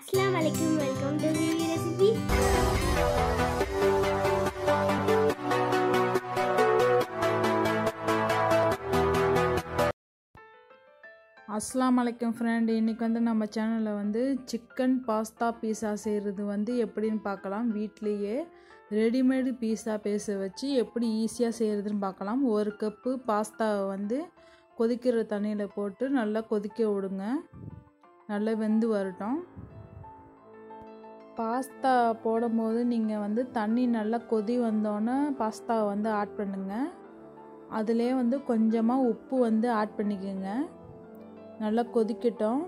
அஸ்லாம் வலைக்கும் welcome to V V recipe அஸ்லாம் வலைக்கம் ஃப்ரெண்ட் இன்றைக்கி வந்து நம்ம சேனலில் வந்து சிக்கன் பாஸ்தா பீஸா செய்கிறது வந்து எப்படின்னு பார்க்கலாம் வீட்லேயே ரெடிமேடு பீஸா பேஸை வச்சு எப்படி ஈஸியாக செய்கிறதுன்னு பார்க்கலாம் ஒரு கப்பு பாஸ்தாவை வந்து கொதிக்கிற தண்ணியில் போட்டு நல்லா கொதிக்க விடுங்க நல்லா வெந்து வரட்டும் பாஸ்தா போடும்போது நீங்கள் வந்து தண்ணி நல்லா கொதி வந்தோன்னே பாஸ்தாவை வந்து ஆட் பண்ணுங்கள் அதிலே வந்து கொஞ்சமாக உப்பு வந்து ஆட் பண்ணிக்கோங்க நல்லா கொதிக்கட்டும்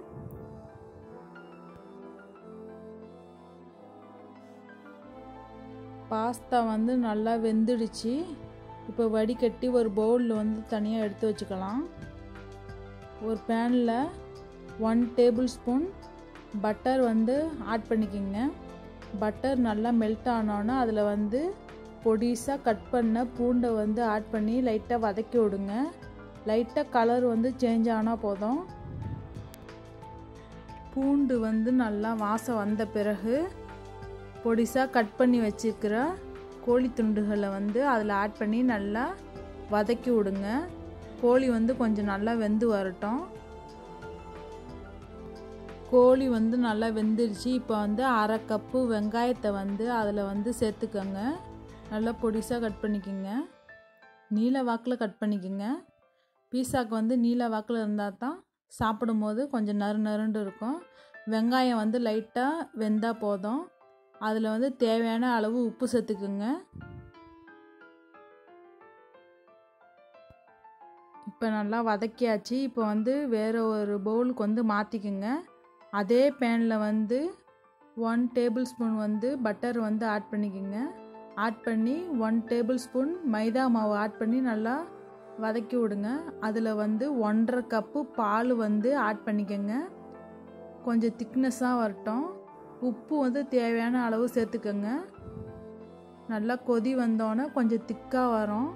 பாஸ்தா வந்து நல்லா வெந்துடுச்சு இப்போ வடிகட்டி ஒரு பவுலில் வந்து தனியாக எடுத்து வச்சுக்கலாம் ஒரு பேனில் ஒன் டேபிள் ஸ்பூன் பட்டர் வந்து ஆட் பண்ணிக்கோங்க பட்டர் நல்லா மெல்ட் ஆனோன்னா அதில் வந்து பொடிசாக கட் பண்ண பூண்டை வந்து ஆட் பண்ணி லைட்டாக வதக்கி விடுங்க லைட்டாக கலர் வந்து சேஞ்ச் ஆனால் போதும் பூண்டு வந்து நல்லா வாசம் வந்த பிறகு பொடிசாக கட் பண்ணி வச்சுருக்கிற கோழி துண்டுகளை வந்து அதில் ஆட் பண்ணி நல்லா வதக்கி விடுங்க கோழி வந்து கொஞ்சம் நல்லா வெந்து வரட்டும் கோழி வந்து நல்லா வெந்துருச்சு இப்போ வந்து அரை கப்பு வெங்காயத்தை வந்து அதில் வந்து சேர்த்துக்கோங்க நல்லா பொடிசாக கட் பண்ணிக்கோங்க நீல வாக்கில் கட் பண்ணிக்கோங்க பீஸாக்கு வந்து நீல வாக்கில் இருந்தால் தான் சாப்பிடும்போது கொஞ்சம் நறு நறுண்டு இருக்கும் வெங்காயம் வந்து லைட்டாக வெந்தால் போதும் அதில் வந்து தேவையான அளவு உப்பு சேர்த்துக்குங்க இப்போ நல்லா வதக்கியாச்சு இப்போ வந்து வேறு ஒரு பவுலுக்கு வந்து மாற்றிக்குங்க அதே பேனில் வந்து ஒன் டேபிள் ஸ்பூன் வந்து பட்டர் வந்து ஆட் பண்ணிக்கோங்க ஆட் பண்ணி ஒன் டேபிள் ஸ்பூன் மைதா மாவு ஆட் பண்ணி நல்லா வதக்கி விடுங்க அதில் வந்து ஒன்றரை கப்பு பால் வந்து ஆட் பண்ணிக்கோங்க கொஞ்சம் திக்னஸாக வரட்டும் உப்பு வந்து தேவையான அளவு சேர்த்துக்கோங்க நல்லா கொதி வந்தோன்னே கொஞ்சம் திக்காக வரும்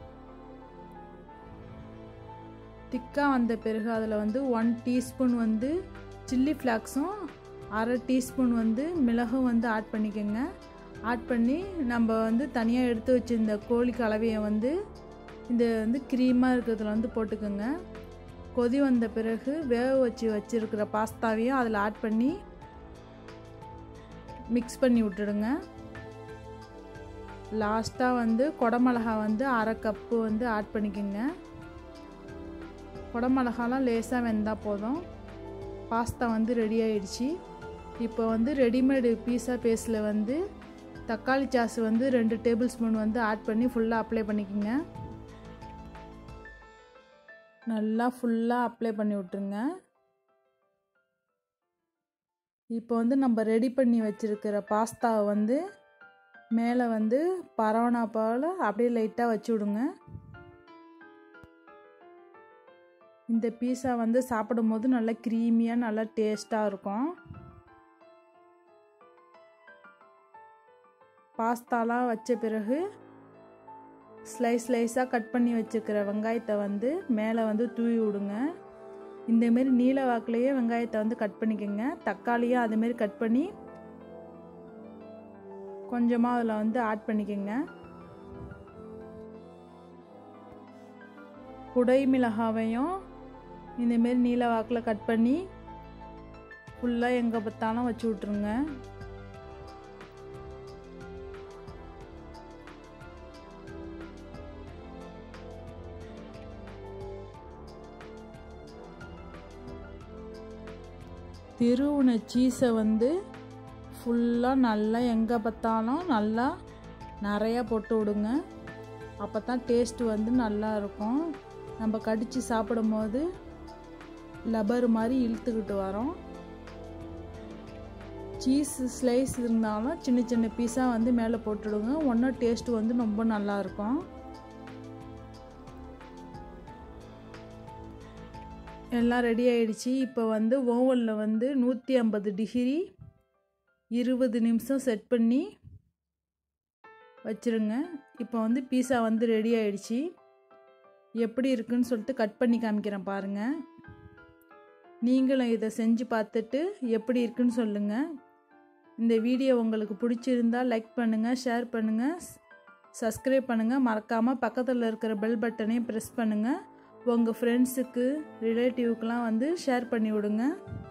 திக்காக வந்த பிறகு அதில் வந்து ஒன் டீஸ்பூன் வந்து சில்லி ஃப்ளாக்ஸும் அரை டீஸ்பூன் வந்து மிளகும் வந்து ஆட் பண்ணிக்கோங்க ஆட் பண்ணி நம்ம வந்து தனியாக எடுத்து வச்சுருந்த கோழி கலவையை வந்து இந்த வந்து க்ரீமாக இருக்கிறதுல வந்து போட்டுக்கோங்க கொதி வந்த பிறகு வேக வச்சு வச்சுருக்கிற பாஸ்தாவையும் அதில் ஆட் பண்ணி மிக்ஸ் பண்ணி விட்டுடுங்க லாஸ்ட்டாக வந்து குடமிளகா வந்து அரை கப்பு வந்து ஆட் பண்ணிக்கோங்க குடமிளகாலாம் லேசாக வெந்தால் போதும் பாஸ்தா வந்து ரெடி ஆயிடுச்சு இப்போ வந்து ரெடிமேடு பீஸா பேஸில் வந்து தக்காளி சாஸ் வந்து ரெண்டு டேபிள் ஸ்பூன் வந்து ஆட் பண்ணி ஃபுல்லாக அப்ளை பண்ணிக்கோங்க நல்லா ஃபுல்லாக அப்ளை பண்ணி விட்ருங்க இப்போ வந்து நம்ம ரெடி பண்ணி வச்சுருக்கிற பாஸ்தாவை வந்து மேலே வந்து பரவனா போல் அப்படியே லைட்டாக வச்சு விடுங்க இந்த பீஸா வந்து சாப்பிடும்போது நல்லா க்ரீமியாக நல்லா டேஸ்ட்டாக இருக்கும் பாஸ்தாலாம் வச்ச பிறகு ஸ்லைஸ் ஸ்லைஸாக கட் பண்ணி வச்சுருக்கிற வெங்காயத்தை வந்து மேலே வந்து தூவி விடுங்க இந்தமாரி நீல வாக்குலேயே வெங்காயத்தை வந்து கட் பண்ணிக்கோங்க தக்காளியும் அதுமாரி கட் பண்ணி கொஞ்சமாக அதில் வந்து ஆட் பண்ணிக்கோங்க குடை மிளகாவையும் இந்தமாரி நீல வாக்கில் கட் பண்ணி ஃபுல்லாக எங்கே பார்த்தாலும் வச்சு விட்ருங்க திருவுண சீஸை வந்து ஃபுல்லாக நல்லா எங்கே பார்த்தாலும் நல்லா நிறையா போட்டு விடுங்க அப்போ தான் டேஸ்ட்டு வந்து நல்லா இருக்கும் நம்ம கடித்து சாப்பிடும்போது லப்பர் மாதிரி இழுத்துக்கிட்டு வரோம் சீஸ் ஸ்லைஸ் இருந்தாலும் சின்ன சின்ன பீஸாக வந்து மேலே போட்டுடுங்க ஒன்றும் டேஸ்ட்டு வந்து ரொம்ப நல்லாயிருக்கும் எல்லாம் ரெடி ஆயிடுச்சு இப்போ வந்து ஓவனில் வந்து நூற்றி ஐம்பது டிகிரி இருபது நிமிஷம் செட் பண்ணி வச்சுருங்க இப்போ வந்து பீஸா வந்து ரெடி ஆயிடுச்சு எப்படி இருக்குன்னு சொல்லிட்டு கட் பண்ணி காமிக்கிறேன் பாருங்கள் நீங்களும் இதை செஞ்சு பார்த்துட்டு எப்படி இருக்குன்னு சொல்லுங்கள் இந்த வீடியோ உங்களுக்கு பிடிச்சிருந்தா லைக் பண்ணுங்கள் ஷேர் பண்ணுங்கள் சப்ஸ்கிரைப் பண்ணுங்கள் மறக்காமல் பக்கத்தில் இருக்கிற பெல் பட்டனையும் ப்ரெஸ் பண்ணுங்கள் உங்கள் ஃப்ரெண்ட்ஸுக்கு ரிலேட்டிவ்க்கெலாம் வந்து ஷேர் பண்ணி விடுங்க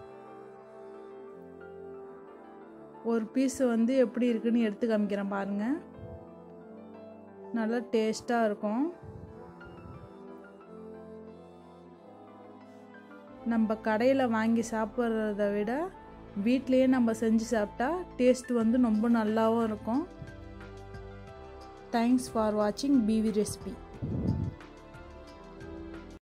ஒரு பீஸ் வந்து எப்படி இருக்குன்னு எடுத்து காமிக்கிறேன் பாருங்கள் நல்லா டேஸ்ட்டாக இருக்கும் நம்ம கடையில் வாங்கி சாப்பிட்றத விட வீட்லேயே நம்ம செஞ்சு சாப்பிட்டா டேஸ்ட் வந்து ரொம்ப நல்லாவும் இருக்கும் தேங்க்ஸ் ஃபார் வாட்சிங் பிவி ரெசிபி